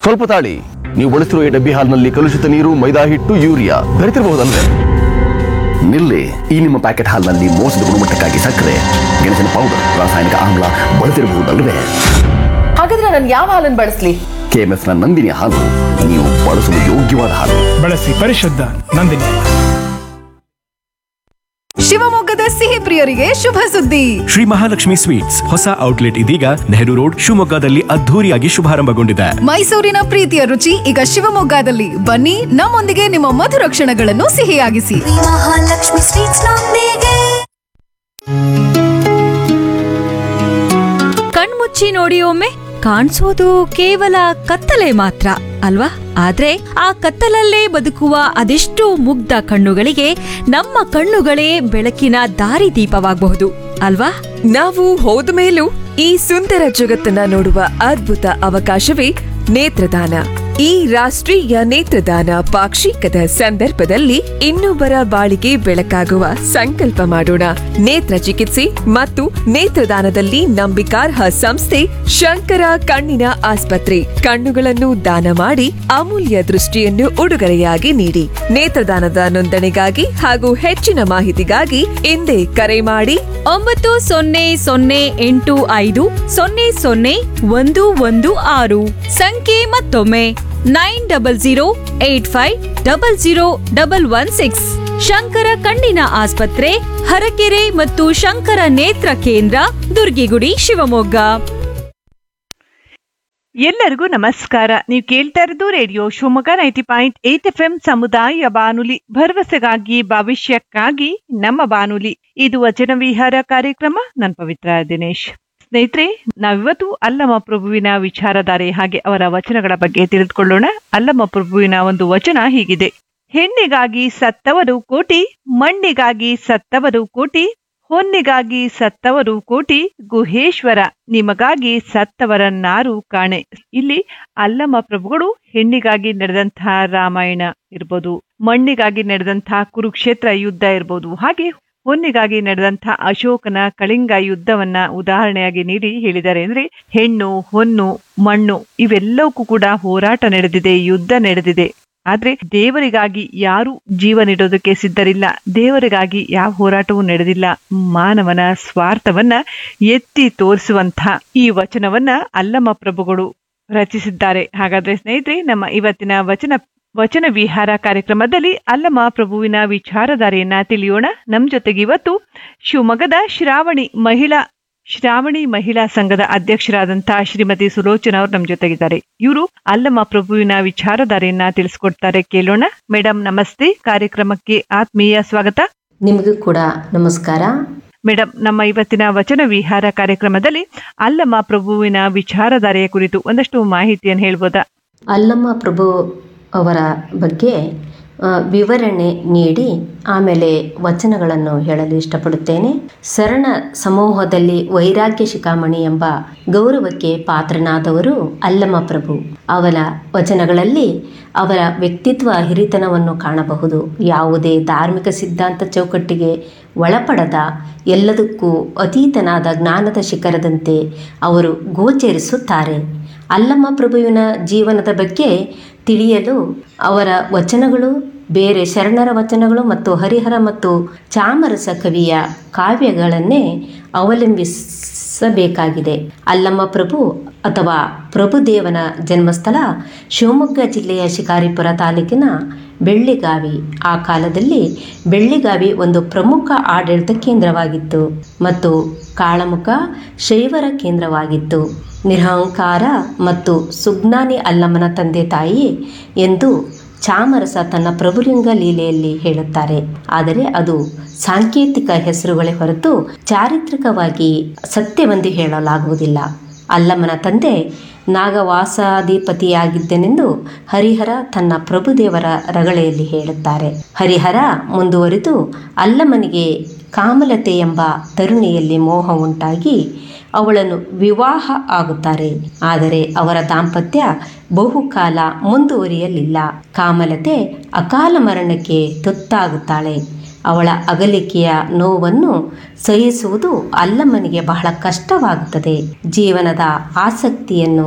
ಸ್ವಲ್ಪ ತಾಳಿ ನೀವು ಬಳಸಿರುವ ಈ ಡಬ್ಬಿ ಹಾಲ್ನಲ್ಲಿ ಕಲುಷಿತ ನೀರು ಮೈದಾ ಹಿಟ್ಟು ಯೂರಿಯಾ ಬೆರೆತಿರಬಹುದಲ್ವೇ ನಿಲ್ಲಿ ಈ ನಿಮ್ಮ ಪ್ಯಾಕೆಟ್ ಹಾಲ್ನಲ್ಲಿ ಮೋಸದ ಗುಣಮಟ್ಟಕ್ಕಾಗಿ ಸಕ್ಕರೆ ಗೆಣಸಿನ ಪೌಡರ್ ರಾಸಾಯನಿಕ ಆಮ್ಲ ಬಳಸಿರಬಹುದಲ್ವೇ ಹಾಗಾದ್ರೆ ನಾನು ಯಾವ ಹಾಲನ್ನು ಬಳಸ್ಲಿ ಕೆಎಂಎಫ್ ನ ನಂದಿನಿ ಹಾಲು ನೀವು ಬಳಸಲು ಯೋಗ್ಯವಾದ ಹಾಲು ಬಳಸಿ ಪರಿಶುದ್ಧ ನಂದಿನಿ ಶಿವಮೊಗ್ಗದ ಸಿಹಿ ಪ್ರಿಯರಿಗೆ ಶುಭ ಸುದ್ದಿ ಶ್ರೀ ಮಹಾಲಕ್ಷ್ಮಿ ಸ್ವೀಟ್ಸ್ ಹೊಸ ಔಟ್ಲೆಟ್ ಇದೀಗ ನೆಹರು ರೋಡ್ ಶಿವಮೊಗ್ಗದಲ್ಲಿ ಅದ್ಧೂರಿಯಾಗಿ ಶುಭಾರಂಭಗೊಂಡಿದೆ ಮೈಸೂರಿನ ಪ್ರೀತಿಯ ರುಚಿ ಈಗ ಶಿವಮೊಗ್ಗದಲ್ಲಿ ಬನ್ನಿ ನಮ್ಮೊಂದಿಗೆ ನಿಮ್ಮ ಮಧುರ ಕ್ಷಣಗಳನ್ನು ಸಿಹಿಯಾಗಿಸಿ ಮಹಾಲಕ್ಷ್ಮಿ ಸ್ವೀಟ್ಸ್ ನೊಂದಿಗೆ ಕಣ್ಮುಚ್ಚಿ ನೋಡಿ ಒಮ್ಮೆ ಕಾಣಿಸೋದು ಕೇವಲ ಕತ್ತಲೆ ಮಾತ್ರ ಅಲ್ವಾ ಆದ್ರೆ ಆ ಕತ್ತಲಲ್ಲೇ ಬದುಕುವ ಅದೆಷ್ಟೋ ಮುಗ್ಧ ಕಣ್ಣುಗಳಿಗೆ ನಮ್ಮ ಕಣ್ಣುಗಳೇ ಬೆಳಕಿನ ದಾರಿದೀಪವಾಗಬಹುದು ಅಲ್ವಾ ನಾವು ಹೋದ ಮೇಲೂ ಈ ಸುಂದರ ಜಗತ್ತನ್ನ ನೋಡುವ ಅದ್ಭುತ ಅವಕಾಶವೇ ನೇತ್ರದಾನ ಈ ರಾಷ್ಟ್ರೀಯ ನೇತ್ರದಾನ ಪಾಕ್ಷಿಕದ ಸಂದರ್ಭದಲ್ಲಿ ಇನ್ನೊಬ್ಬರ ಬಾಳಿಗೆ ಬೆಳಕಾಗುವ ಸಂಕಲ್ಪ ಮಾಡೋಣ ನೇತ್ರ ಚಿಕಿತ್ಸೆ ಮತ್ತು ನೇತ್ರದಾನದಲ್ಲಿ ನಂಬಿಕಾರ್ಹ ಸಂಸ್ಥೆ ಶಂಕರ ಕಣ್ಣಿನ ಆಸ್ಪತ್ರೆ ಕಣ್ಣುಗಳನ್ನು ದಾನ ಮಾಡಿ ಅಮೂಲ್ಯ ದೃಷ್ಟಿಯನ್ನು ಉಡುಗೊರೆಯಾಗಿ ನೀಡಿ ನೇತ್ರದಾನದ ನೋಂದಣಿಗಾಗಿ ಹಾಗೂ ಹೆಚ್ಚಿನ ಮಾಹಿತಿಗಾಗಿ ಹಿಂದೆ ಕರೆ ಮಾಡಿ ಒಂಬತ್ತು ಸೊನ್ನೆ ಸೊನ್ನೆ ಎಂಟು ಐದು ಸೊನ್ನೆ ಸೊನ್ನೆ ಒಂದು ಒಂದು ಆರು ಸಂಖ್ಯೆ ಮತ್ತೊಮ್ಮೆ nine double zero eight five double zero double one six Shankara ಕಣ್ಣಿನ ಆಸ್ಪತ್ರೆ ಹರಕೆರೆ ಮತ್ತು ಶಂಕರ ನೇತ್ರ ಕೇಂದ್ರ ದುರ್ಗಿಗುಡಿ ಶಿವಮೊಗ್ಗ ಎಲ್ಲರಿಗೂ ನಮಸ್ಕಾರ ನೀವು ಕೇಳ್ತಾ ಇರೋದು radio Shivamogga ninety point eight F M ಸಮುದಾಯ ಬಾನುಲಿ ಭರವಸೆಗಾಗಿ ಭವಿಷ್ಯಕ್ಕಾಗಿ ನಮ್ಮ ಬಾನುಲಿ ಇದು ವಚನ ವಿಹಾರ ಕಾರ್ಯಕ್ರಮ ನಾನು ಪವಿತ್ರ ದಿನೇಶ್ ಸ್ನೇಹಿತರೆ ನಾವಿವತ್ತು ಅಲ್ಲಮ ಪ್ರಭುವಿನ ವಿಚಾರಧಾರೆ ಹಾಗೆ ಅವರ ವಚನಗಳ ಬಗ್ಗೆ ತಿಳಿದುಕೊಳ್ಳೋಣ ಅಲ್ಲಮ ಪ್ರಭುವಿನ ಒಂದು ವಚನ ಹೀಗಿದೆ ಹೆಣ್ಣಿಗಾಗಿ ಸತ್ತವರು ಕೋಟಿ ಮಣ್ಣಿಗಾಗಿ ಸತ್ತವರು ಕೋಟಿ ಹೊನ್ನಿಗಾಗಿ ಸತ್ತವರು ಕೋಟಿ ಗುಹೇಶ್ವರ ನಿಮಗಾಗಿ ಸತ್ತವರನ್ನಾರು ಕಾಣೆ ಇಲ್ಲಿ ಅಲ್ಲಮ ಪ್ರಭುಗಳು ಹೆಣ್ಣಿಗಾಗಿ ನಡೆದಂತಹ ರಾಮಾಯಣ ಇರ್ಬೋದು ಮಣ್ಣಿಗಾಗಿ ನಡೆದಂತಹ ಕುರುಕ್ಷೇತ್ರ ಯುದ್ಧ ಇರ್ಬೋದು ಹಾಗೆ ಹೊನ್ನಿಗಾಗಿ ನಡೆದಂತಹ ಅಶೋಕನ ಕಳಿಂಗ ಯುದ್ಧವನ್ನ ಉದಾಹರಣೆಯಾಗಿ ನೀಡಿ ಹೇಳಿದ್ದಾರೆ ಅಂದ್ರೆ ಹೆಣ್ಣು ಹೊನ್ನು ಮಣ್ಣು ಇವೆಲ್ಲವಕ್ಕೂ ಕೂಡ ಹೋರಾಟ ನಡೆದಿದೆ ಯುದ್ಧ ನಡೆದಿದೆ ಆದ್ರೆ ದೇವರಿಗಾಗಿ ಯಾರು ಜೀವ ನೀಡೋದಕ್ಕೆ ಸಿದ್ಧರಿಲ್ಲ ದೇವರಿಗಾಗಿ ಯಾವ ಹೋರಾಟವೂ ನಡೆದಿಲ್ಲ ಮಾನವನ ಸ್ವಾರ್ಥವನ್ನ ಎತ್ತಿ ತೋರಿಸುವಂತಹ ಈ ವಚನವನ್ನ ಅಲ್ಲಮ ಪ್ರಭುಗಳು ರಚಿಸಿದ್ದಾರೆ ಹಾಗಾದ್ರೆ ಸ್ನೇಹಿತರೆ ನಮ್ಮ ಇವತ್ತಿನ ವಚನ ವಚನ ವಿಹಾರ ಕಾರ್ಯಕ್ರಮದಲ್ಲಿ ಅಲ್ಲಮ ಪ್ರಭುವಿನ ವಿಚಾರಧಾರೆಯನ್ನ ತಿಳಿಯೋಣ ನಮ್ ಜೊತೆಗೆ ಇವತ್ತು ಶಿವಮೊಗ್ಗದ ಶ್ರಾವಣಿ ಮಹಿಳಾ ಶ್ರಾವಣಿ ಮಹಿಳಾ ಸಂಘದ ಅಧ್ಯಕ್ಷರಾದಂತಹ ಶ್ರೀಮತಿ ಸುಲೋಚನಾ ಅವರು ನಮ್ ಜೊತೆಗಿದ್ದಾರೆ ಇವರು ಅಲ್ಲಮ ಪ್ರಭುವಿನ ವಿಚಾರಧಾರೆಯನ್ನ ತಿಳಿಸ್ಕೊಡ್ತಾರೆ ಕೇಳೋಣ ಮೇಡಮ್ ನಮಸ್ತೆ ಕಾರ್ಯಕ್ರಮಕ್ಕೆ ಆತ್ಮೀಯ ಸ್ವಾಗತ ನಿಮಗೂ ಕೂಡ ನಮಸ್ಕಾರ ಮೇಡಮ್ ನಮ್ಮ ಇವತ್ತಿನ ವಚನ ವಿಹಾರ ಕಾರ್ಯಕ್ರಮದಲ್ಲಿ ಅಲ್ಲಮ ಪ್ರಭುವಿನ ವಿಚಾರಧಾರೆಯ ಕುರಿತು ಒಂದಷ್ಟು ಮಾಹಿತಿಯನ್ನು ಹೇಳ್ಬೋದಾ ಅಲ್ಲಮ್ಮ ಪ್ರಭು ಅವರ ಬಗ್ಗೆ ಆ, ವಿವರಣೆ ನೀಡಿ ಆಮೇಲೆ ವಚನಗಳನ್ನು ಹೇಳಲು ಇಷ್ಟಪಡುತ್ತೇನೆ ಶರಣ ಸಮೂಹದಲ್ಲಿ ವೈರಾಗ್ಯ ಶಿಖಾಮಣಿ ಎಂಬ ಗೌರವಕ್ಕೆ ಪಾತ್ರನಾದವರು ಅಲ್ಲಮ್ಮ ಪ್ರಭು ಅವರ ವಚನಗಳಲ್ಲಿ ಅವರ ವ್ಯಕ್ತಿತ್ವ ಹಿರಿತನವನ್ನು ಕಾಣಬಹುದು ಯಾವುದೇ ಧಾರ್ಮಿಕ ಸಿದ್ಧಾಂತ ಚೌಕಟ್ಟಿಗೆ ಒಳಪಡದ ಎಲ್ಲದಕ್ಕೂ ಅತೀತನಾದ ಜ್ಞಾನದ ಶಿಖರದಂತೆ ಅವರು ಗೋಚರಿಸುತ್ತಾರೆ ಅಲ್ಲಮ್ಮ ಪ್ರಭುವಿನ ಜೀವನದ ಬಗ್ಗೆ ತಿಳಿಯಲು ಅವರ ವಚನಗಳು ಬೇರೆ ಶರಣರ ವಚನಗಳು ಮತ್ತು ಹರಿಹರ ಮತ್ತು ಚಾಮರಸ ಕವಿಯ ಕಾವ್ಯಗಳನ್ನೇ ಅವಲಂಬಿಸಬೇಕಾಗಿದೆ ಅಲ್ಲಮ್ಮ ಪ್ರಭು ಅಥವಾ ಪ್ರಭುದೇವನ ಜನ್ಮಸ್ಥಳ ಶಿವಮೊಗ್ಗ ಜಿಲ್ಲೆಯ ಶಿಕಾರಿಪುರ ತಾಲೂಕಿನ ಬೆಳ್ಳಿಗಾವಿ ಆ ಕಾಲದಲ್ಲಿ ಬೆಳ್ಳಿಗಾವಿ ಒಂದು ಪ್ರಮುಖ ಆಡಳಿತ ಕೇಂದ್ರವಾಗಿತ್ತು ಮತ್ತು ಕಾಳಮುಖ ಶೈವರ ಕೇಂದ್ರವಾಗಿತ್ತು ನಿರಹಂಕಾರ ಮತ್ತು ಸುಜ್ಞಾನಿ ಅಲ್ಲಮ್ಮನ ತಂದೆ ತಾಯಿ ಎಂದು ಚಾಮರಸ ತನ್ನ ಪ್ರಭುಲಿಂಗ ಲೀಲೆಯಲ್ಲಿ ಹೇಳುತ್ತಾರೆ ಆದರೆ ಅದು ಸಾಂಕೇತಿಕ ಹೆಸರುಗಳೇ ಹೊರತು ಚಾರಿತ್ರಿಕವಾಗಿ ಸತ್ಯವೆಂದು ಹೇಳಲಾಗುವುದಿಲ್ಲ ಅಲ್ಲಮ್ಮನ ತಂದೆ ನಾಗವಾಸಾಧಿಪತಿಯಾಗಿದ್ದನೆಂದು ಹರಿಹರ ತನ್ನ ಪ್ರಭುದೇವರ ರಗಳೆಯಲ್ಲಿ ಹೇಳುತ್ತಾರೆ ಹರಿಹರ ಮುಂದುವರಿದು ಅಲ್ಲಮ್ಮನಿಗೆ ಕಾಮಲತೆ ಎಂಬ ತರುಣಿಯಲ್ಲಿ ಮೋಹ ಉಂಟಾಗಿ ಅವಳನ್ನು ವಿವಾಹ ಆಗುತ್ತಾರೆ ಆದರೆ ಅವರ ದಾಂಪತ್ಯ ಬಹುಕಾಲ ಮುಂದುವರಿಯಲಿಲ್ಲ ಕಾಮಲತೆ ಅಕಾಲ ಮರಣಕ್ಕೆ ತುತ್ತಾಗುತ್ತಾಳೆ ಅವಳ ಅಗಲಿಕೆಯ ನೋವನ್ನು ಸಹಿಸುವುದು ಅಲ್ಲಮ್ಮನಿಗೆ ಬಹಳ ಕಷ್ಟವಾಗುತ್ತದೆ ಜೀವನದ ಆಸಕ್ತಿಯನ್ನು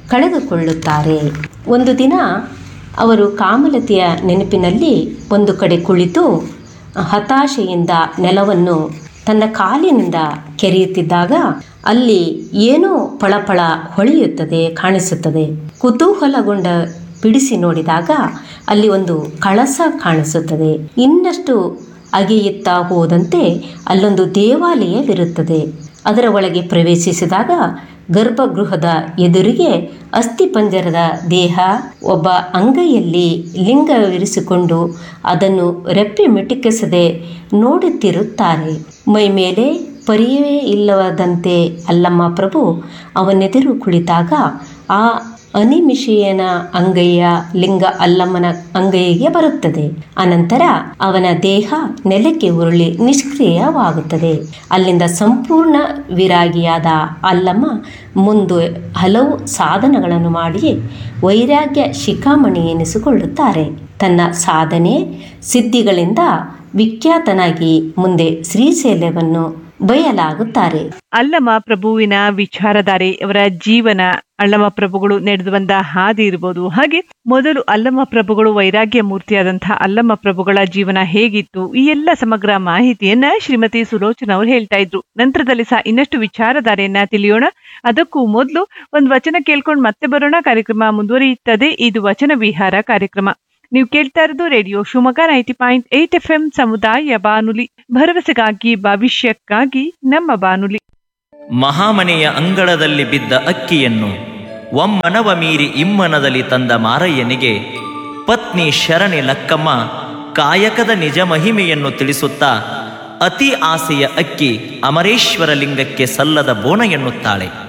ಕಳೆದುಕೊಳ್ಳುತ್ತಾರೆ ಒಂದು ದಿನ ಅವರು ಕಾಮಲತೆಯ ನೆನಪಿನಲ್ಲಿ ಒಂದು ಕಡೆ ಕುಳಿತು ಹತಾಶೆಯಿಂದ ನೆಲವನ್ನು ತನ್ನ ಕಾಲಿನಿಂದ ಕೆರೆಯುತ್ತಿದ್ದಾಗ ಅಲ್ಲಿ ಏನೋ ಪಳಪಳ ಹೊಳೆಯುತ್ತದೆ ಕಾಣಿಸುತ್ತದೆ ಕುತೂಹಲಗೊಂಡ ಬಿಡಿಸಿ ನೋಡಿದಾಗ ಅಲ್ಲಿ ಒಂದು ಕಳಸ ಕಾಣಿಸುತ್ತದೆ ಇನ್ನಷ್ಟು ಅಗೆಯುತ್ತಾ ಹೋದಂತೆ ಅಲ್ಲೊಂದು ದೇವಾಲಯವಿರುತ್ತದೆ ಅದರ ಒಳಗೆ ಪ್ರವೇಶಿಸಿದಾಗ ಗರ್ಭಗೃಹದ ಎದುರಿಗೆ ಅಸ್ಥಿಪಂಜರದ ದೇಹ ಒಬ್ಬ ಅಂಗೈಯಲ್ಲಿ ಲಿಂಗವಿರಿಸಿಕೊಂಡು ಅದನ್ನು ರೆಪ್ಪೆ ಮಿಟಿಕಿಸದೆ ನೋಡುತ್ತಿರುತ್ತಾರೆ ಮೈ ಮೇಲೆ ಪರಿಯವೇ ಇಲ್ಲವಾದಂತೆ ಅಲ್ಲಮ್ಮ ಪ್ರಭು ಅವನೆದುರು ಕುಳಿತಾಗ ಆ ಅನಿಮಿಷೆಯನ ಅಂಗೈಯ ಲಿಂಗ ಅಲ್ಲಮ್ಮನ ಅಂಗೈಗೆ ಬರುತ್ತದೆ ಅನಂತರ ಅವನ ದೇಹ ನೆಲಕ್ಕೆ ಉರುಳಿ ನಿಷ್ಕ್ರಿಯವಾಗುತ್ತದೆ ಅಲ್ಲಿಂದ ಸಂಪೂರ್ಣ ವಿರಾಗಿಯಾದ ಅಲ್ಲಮ್ಮ ಮುಂದೆ ಹಲವು ಸಾಧನಗಳನ್ನು ಮಾಡಿ ವೈರಾಗ್ಯ ಶಿಖಾಮಣಿ ಎನಿಸಿಕೊಳ್ಳುತ್ತಾರೆ ತನ್ನ ಸಾಧನೆ ಸಿದ್ಧಿಗಳಿಂದ ವಿಖ್ಯಾತನಾಗಿ ಮುಂದೆ ಶ್ರೀಶೈಲವನ್ನು ಬಯಲಾಗುತ್ತಾರೆ ಅಲ್ಲಮ ಪ್ರಭುವಿನ ವಿಚಾರಧಾರೆ ಅವರ ಜೀವನ ಅಲ್ಲಮ ಪ್ರಭುಗಳು ನಡೆದು ಬಂದ ಹಾದಿ ಇರ್ಬೋದು ಹಾಗೆ ಮೊದಲು ಅಲ್ಲಮ ಪ್ರಭುಗಳು ವೈರಾಗ್ಯ ಮೂರ್ತಿಯಾದಂತಹ ಅಲ್ಲಮ ಪ್ರಭುಗಳ ಜೀವನ ಹೇಗಿತ್ತು ಈ ಎಲ್ಲ ಸಮಗ್ರ ಮಾಹಿತಿಯನ್ನ ಶ್ರೀಮತಿ ಸುಲೋಚನ ಅವರು ಹೇಳ್ತಾ ಇದ್ರು ನಂತರದಲ್ಲಿ ಸಹ ಇನ್ನಷ್ಟು ವಿಚಾರಧಾರೆಯನ್ನ ತಿಳಿಯೋಣ ಅದಕ್ಕೂ ಮೊದಲು ಒಂದು ವಚನ ಕೇಳ್ಕೊಂಡು ಮತ್ತೆ ಬರೋಣ ಕಾರ್ಯಕ್ರಮ ಮುಂದುವರಿಯುತ್ತದೆ ಇದು ವಚನ ವಿಹಾರ ಕಾರ್ಯಕ್ರಮ ನೀವು ಕೇಳ್ತಾ ಇರೋದು radio Shivamogga ninety point eight F M ಸಮುದಾಯ ಬಾನುಲಿ ಭರವಸೆಗಾಗಿ ಭವಿಷ್ಯಕ್ಕಾಗಿ ನಮ್ಮ ಬಾನುಲಿ ಮಹಾಮನೆಯ ಅಂಗಳದಲ್ಲಿ ಬಿದ್ದ ಅಕ್ಕಿಯನ್ನು ಒಮ್ಮನವ ಮೀರಿ ಇಮ್ಮನದಲ್ಲಿ ತಂದ ಮಾರಯ್ಯನಿಗೆ ಪತ್ನಿ ಶರಣೆ ಲಕ್ಕಮ್ಮ ಕಾಯಕದ ನಿಜ ಮಹಿಮೆಯನ್ನು ತಿಳಿಸುತ್ತಾ ಅತಿ ಆಸೆಯ ಅಕ್ಕಿ ಅಮರೇಶ್ವರ ಲಿಂಗಕ್ಕೆ ಸಲ್ಲದ ಬೋಣ ಎನ್ನುತ್ತಾಳೆ